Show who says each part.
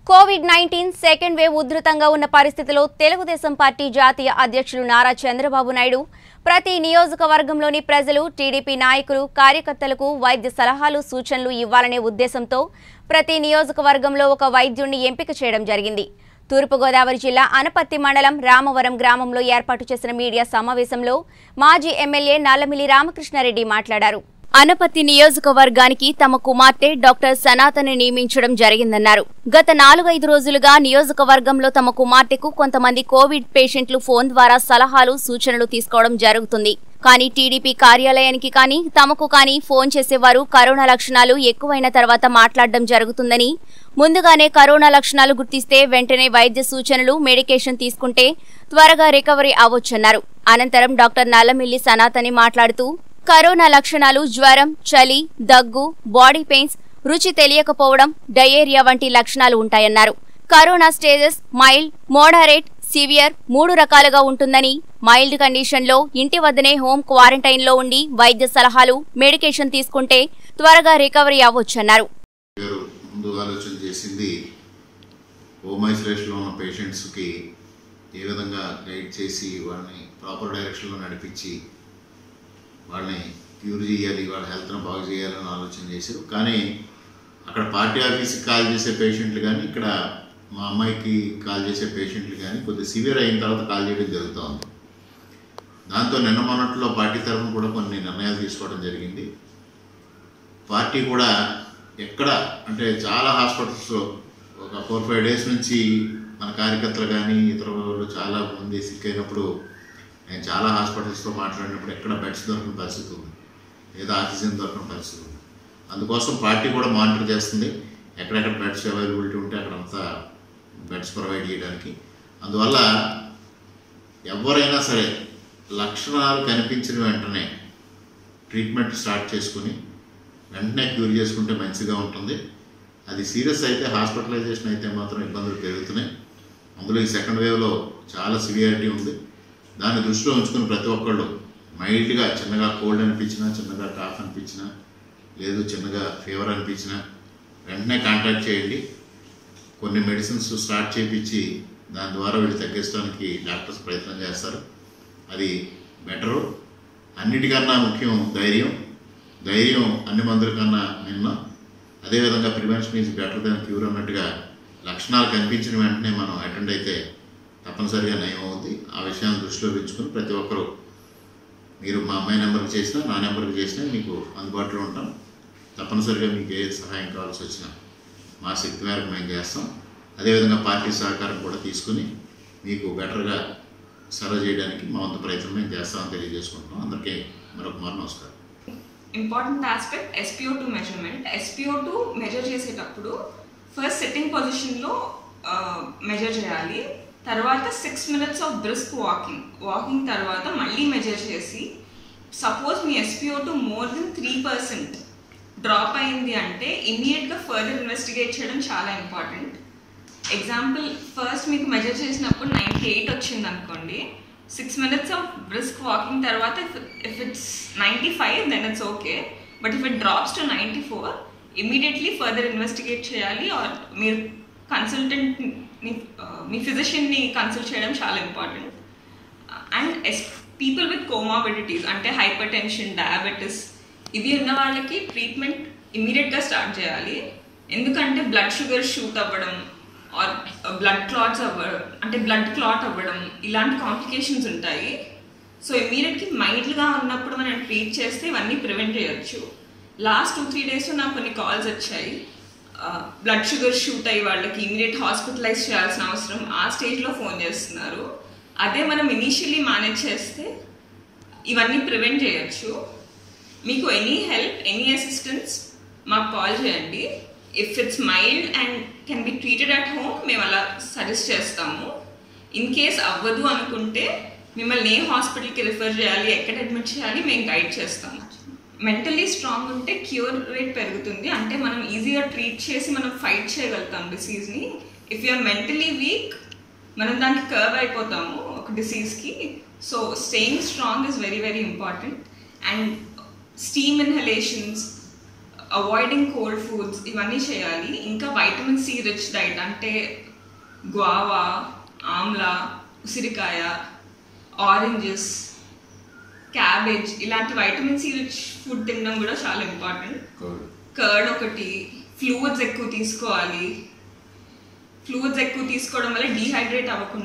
Speaker 1: Covid nineteen second wave ఉధృతంగా ఉన్న పరిస్థితిలో తెలుగుదేశం పార్టీ జాతీయ అధ్యక్షులు నారా చంద్రబాబు నాయుడు ప్రతి నియోజకవర్గంలోని ప్రజలు టీడీపీ నాయకులు కార్యకర్తలకు వైద్య సలహాలు సూచనలు ఇవ్వాలనే ఉద్దేశంతో ప్రతి నియోజకవర్గంలో ఒక వైద్యుణ్ణి ఎంపిక చేయడం జరిగింది తూర్పుగోదావరి జిల్లా అనపత్తి మండలం రామవరం గ్రామంలో ఏర్పాటు చేసిన మీడియా సమావేశంలో మాజీ ఎమ్మెల్యే నల్లమిల్లి రామకృష్ణారెడ్డి మాట్లాడారు అనపత్తి నియోజకవర్గానికి తమ కుమార్తె డాక్టర్ సనాతని నియమించడం జరిగిందన్నారు గత నాలుగైదు రోజులుగా నియోజకవర్గంలో తమ కుమార్తెకు కొంతమంది కోవిడ్ పేషెంట్లు ఫోన్ ద్వారా సలహాలు సూచనలు తీసుకోవడం జరుగుతుంది కానీ టీడీపీ కార్యాలయానికి కానీ తమకు కానీ ఫోన్ చేసేవారు కరోనా లక్షణాలు ఎక్కువైన తర్వాత మాట్లాడడం జరుగుతుందని ముందుగానే కరోనా లక్షణాలు గుర్తిస్తే వెంటనే వైద్య సూచనలు మెడికేషన్ తీసుకుంటే త్వరగా రికవరీ అవ్వొచ్చన్నారు అనంతరం డాక్టర్ నల్లమిల్లి సనాతని మాట్లాడుతూ కరోనా లక్షణాలు జ్వరం చలి దగ్గు బాడీ పెయిన్స్ రుచి తెలియకపోవడం డయేరియా వంటి లక్షణాలు ఉంటాయన్నారు corona stages mild moderate severe మూడు రకాలుగా ఉంటుందని మైల్డ్ కండిషన్లో ఇంటి వద్దనే హోం క్వారంటైన్లో ఉండి వైద్య సలహాలు మెడికేషన్ తీసుకుంటే త్వరగా రికవరీ అవ్వొచ్చన్నారు
Speaker 2: గారు ముందు ఆలోచన చేసింది హోమ్ ఐసోలేషన్లో ఉన్న పేషెంట్స్కి ఏ విధంగా గైడ్ చేసి వాళ్ళని ప్రాపర్ డైరెక్షన్లో నడిపించి వాళ్ళని క్యూర్ చేయాలి వాళ్ళ హెల్త్ను బాగు చేయాలని ఆలోచన చేశారు కానీ అక్కడ పార్టీ ఆఫీస్కి కాల్ చేసే పేషెంట్లు కానీ ఇక్కడ మా అమ్మాయికి కాల్ చేసే పేషెంట్లు కానీ కొద్దిగా సివియర్ అయిన తర్వాత కాల్ చేయడం జరుగుతూ ఉంది దాంతో నిన్న మొన్నట్లో పార్టీ తరఫున కూడా కొన్ని నిర్ణయాలు తీసుకోవడం జరిగింది పార్టీ కూడా ఎక్కడ అంటే చాలా హాస్పిటల్స్లో ఒక ఫోర్ ఫైవ్ డేస్ నుంచి మన కార్యకర్తలు కానీ ఇతర వాళ్ళు చాలా మంది సిక్ అయినప్పుడు నేను చాలా హాస్పిటల్స్తో మాట్లాడినప్పుడు ఎక్కడ బెడ్స్ దొరకని పరిస్థితి ఉంది లేదా ఆక్సిజన్ దొరకని పరిస్థితి ఉంది అందుకోసం పార్టీ కూడా మానిటర్ చేస్తుంది ఎక్కడెక్కడ బెడ్స్ అవైలబిలిటీ ఉంటే అక్కడంతా బెడ్స్ ప్రొవైడ్ చేయడానికి అందువల్ల ఎవరైనా సరే లక్షణాలు కనిపించిన వెంటనే ట్రీట్మెంట్ స్టార్ట్ చేసుకుని వెంటనే క్యూర్ చేసుకుంటే మంచిగా ఉంటుంది అది సీరియస్ అయితే హాస్పిటలైజేషన్ అయితే మాత్రం ఇబ్బందులు పెరుగుతున్నాయి అందులో ఈ సెకండ్ వేవ్లో చాలా సివియారిటీ ఉంది దాన్ని దృష్టిలో ఉంచుకుని ప్రతి ఒక్కళ్ళు మైల్డ్గా చిన్నగా కోల్డ్ అనిపించినా చిన్నగా కాఫ్ అనిపించినా లేదు చిన్నగా ఫీవర్ అనిపించినా వెంటనే కాంటాక్ట్ చేయండి కొన్ని మెడిసిన్స్ స్టార్ట్ చేయించి దాని ద్వారా వీళ్ళు తగ్గించడానికి డాక్టర్స్ ప్రయత్నం చేస్తారు అది బెటరు అన్నిటికన్నా ముఖ్యం ధైర్యం ధైర్యం అన్ని మందుల కన్నా నిన్న అదేవిధంగా prevention is better than cure అన్నట్టుగా లక్షణాలు కనిపించిన వెంటనే మనం అటెండ్ అయితే తప్పనిసరిగా నయం అవుద్ది ఆ విషయాన్ని దృష్టిలో పెంచుకుని ప్రతి ఒక్కరూ మీరు మా అమ్మాయి నెంబర్కి చేసినా నా నెంబర్కి చేసినా మీకు అందుబాటులో ఉంటాం తప్పనిసరిగా మీకు ఏ సహాయం కావాల్సి వచ్చినా మా శక్తి మేరకు మేము చేస్తాం అదేవిధంగా పార్టీ సహకారం కూడా తీసుకుని మీకు బెటర్గా సర్వ్ చేయడానికి మా వంతు ప్రయత్నం మేము చేస్తామని తెలియజేసుకుంటున్నాం అందరికీ మరొక మారు నమస్కారం
Speaker 3: important aspect SPO two measurement SPO two measure చేసేటప్పుడు ఫస్ట్ సిట్టింగ్ పొజిషన్లో మెజర్ చేయాలి తర్వాత six minutes of brisk walking walking తర్వాత మళ్ళీ మెజర్ చేసి సపోజ్ మీ SPO two more than three percent drop అయింది అంటే ఇమీడియట్గా ఫర్దర్ ఇన్వెస్టిగేట్ చేయడం చాలా ఇంపార్టెంట్ ఎగ్జాంపుల్ ఫస్ట్ మీకు మెజర్ చేసినప్పుడు నైంటీ ఎయిట్ వచ్చింది అనుకోండి six minutes of brisk walking తర్వాత if it's ninety five then it's okay but if it drops to ninety four immediately further investigate చేయాలి ఆర్ మీరు కన్సల్టెంట్ని మీ ఫిజిషియన్ని కన్సల్ట్ చేయడం చాలా important and as people with comorbidities అంటే హైపర్ టెన్షన్ డయాబెటిస్ ఇవి ఉన్న వాళ్ళకి ట్రీట్మెంట్ ఇమీడియట్గా స్టార్ట్ చేయాలి ఎందుకంటే బ్లడ్ షుగర్ షూట్ అవ్వడం ఆర్ బ్లడ్ క్లాట్స్ అవ్వడం అంటే బ్లడ్ క్లాట్ అవ్వడం ఇలాంటి కాంప్లికేషన్స్ ఉంటాయి సో ఇమీడియట్కి మైల్డ్గా ఉన్నప్పుడు మనం ట్రీట్ చేస్తే ఇవన్నీ ప్రివెంట్ చేయొచ్చు లాస్ట్ టూ త్రీ డేస్ నాకు కొన్ని కాల్స్ వచ్చాయి బ్లడ్ షుగర్ షూట్ అయ్యి వాళ్ళకి ఇమీడియట్ హాస్పిటలైజ్ చేయాల్సిన అవసరం ఆ స్టేజ్లో ఫోన్ చేస్తున్నారు అదే మనం ఇనీషియలీ మేనేజ్ చేస్తే ఇవన్నీ ప్రివెంట్ చేయొచ్చు మీకు ఎనీ హెల్ప్ ఎనీ అసిస్టెన్స్ మాకు కాల్ చేయండి if it's mild and can be treated at home మేము అలా సజెస్ట్ చేస్తాము ఇన్ కేస్ అవ్వదు అనుకుంటే మిమ్మల్ని ఏ హాస్పిటల్కి రిఫర్ చేయాలి ఎక్కడ అడ్మిట్ చేయాలి మేము గైడ్ చేస్తాము మెంటలీ స్ట్రాంగ్ ఉంటే క్యూర్ రేట్ పెరుగుతుంది అంటే మనం ఈజీగా ట్రీట్ చేసి మనం ఫైట్ చేయగలుగుతాం డిసీజ్ని ఇఫ్ యూఆర్ మెంటలీ వీక్ మనం దానికి కర్వ్ అయిపోతాము ఒక డిసీజ్కి so staying strong is very very important and steam inhalations avoiding cold foods ఇవన్నీ చేయాలి ఇంకా వైటమిన్ సి రిచ్ డైట్ అంటే గ్వావా ఆమ్లా ఉసిరికాయ ఆరెంజెస్ క్యాబేజ్ ఇలాంటి వైటమిన్ సి రిచ్ ఫుడ్ తినడం కూడా చాలా ఇంపార్టెంట్
Speaker 2: కర్డ్
Speaker 3: కర్డ్ ఒకటి ఫ్లూయిడ్స్ ఎక్కువ తీసుకోవాలి ఫ్లూయిడ్స్ ఎక్కువ తీసుకోవడం వల్ల డీహైడ్రేట్ అవ్వకుండా